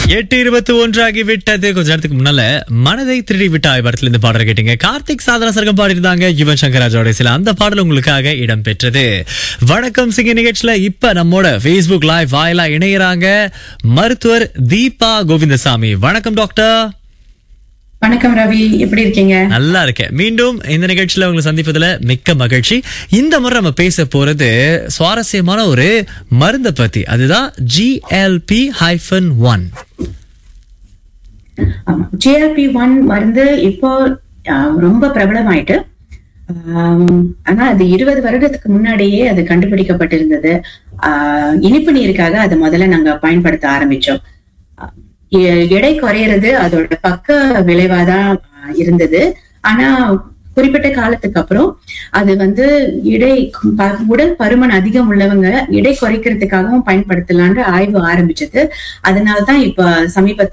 எட்டு இருபத்தி ஒன்று ஆகிவிட்டது கொஞ்ச நேரத்துக்கு முன்னால மனதை திருடி விட்டாய் படத்துல இந்த பாடல் கேட்டீங்க கார்த்திக் சாதனா சர்க்கம் பாடிருந்தாங்க யுவன் சங்கர் ராஜோட சில அந்த பாடல் உங்களுக்காக இடம் பெற்றது வணக்கம் சிங்க நிகழ்ச்சியில இப்ப நம்மோட Facebook லைவ் வாயிலா இணையறாங்க மருத்துவர் தீபா கோவிந்தசாமி வணக்கம் டாக்டர் வணக்கம் ரவி எப்படி இருக்கீங்க நல்லா இருக்கேன் மீண்டும் இந்த நிகழ்ச்சியில உங்களை சந்திப்பதுல மிக்க மகிழ்ச்சி இந்த முறை நம்ம பேச போறது சுவாரஸ்யமான ஒரு மருந்தை பத்தி அதுதான் GLP hyphen one GRP one மருந்து இப்போ ஆஹ், ரொம்ப பிரபலமாயிட்டு ஆம், ஆனா அது இருபது வருடத்துக்கு முன்னாடியே அது கண்டுபிடிக்கப்பட்டிருந்தது ஆஹ், இனிப்பு நீருக்காக அதை முதல்ல நாங்க பயன்படுத்த ஆரம்பிச்சோம் எ- எடை குறையிறது அதோட பக்க விளைவாதான் ஆஹ், இருந்தது ஆனா குறிப்பிட்ட காலத்துக்கு அப்புறம் அது வந்து இடை ப- உடல் பருமன் அதிகம் உள்ளவங்க இடை குறைக்கிறதுக்காகவும் பயன்படுத்தலான்ற ஆய்வு ஆரம்பிச்சது அதனாலதான் இப்ப சமீபத்துல